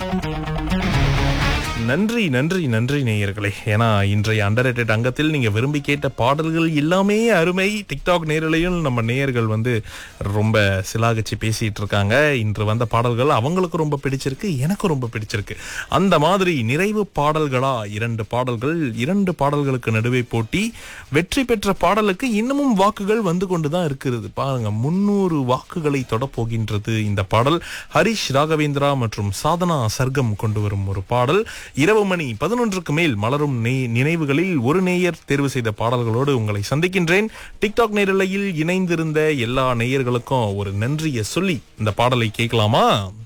நன்றி நன்றி நன்றி நேயர்களே ஏன்னா இன்றைய அண்டர் அங்கத்தில் நீங்க விரும்பி கேட்ட பாடல்கள் எல்லாமே அருமை டிக்டாக் நேரலையும் நம்ம நேயர்கள் வந்து ரொம்ப சிலாகச்சி பேசிட்டு இருக்காங்க இன்று வந்த பாடல்கள் அவங்களுக்கு ரொம்ப பிடிச்சிருக்கு எனக்கும் ரொம்ப பிடிச்சிருக்கு அந்த மாதிரி நிறைவு பாடல்களா இரண்டு பாடல்கள் இரண்டு பாடல்களுக்கு நடுவே போட்டி வெற்றி பெற்ற பாடலுக்கு இன்னமும் வாக்குகள் வந்து கொண்டுதான் இருக்கிறது பாருங்க முன்னூறு வாக்குகளை தொட போகின்றது இந்த பாடல் ஹரிஷ் ராகவேந்திரா மற்றும் சாதனா சர்க்கம் கொண்டு வரும் ஒரு பாடல் இரவு மணி பதினொன்றுக்கு மேல் மலரும் நே- நினைவுகளில் ஒரு நேயர் தேர்வு செய்த பாடல்களோடு உங்களை சந்திக்கின்றேன் டிக்டாக் நேரலையில் இணைந்திருந்த எல்லா நேயர்களுக்கும் ஒரு நன்றியை சொல்லி இந்த பாடலை கேட்கலாமா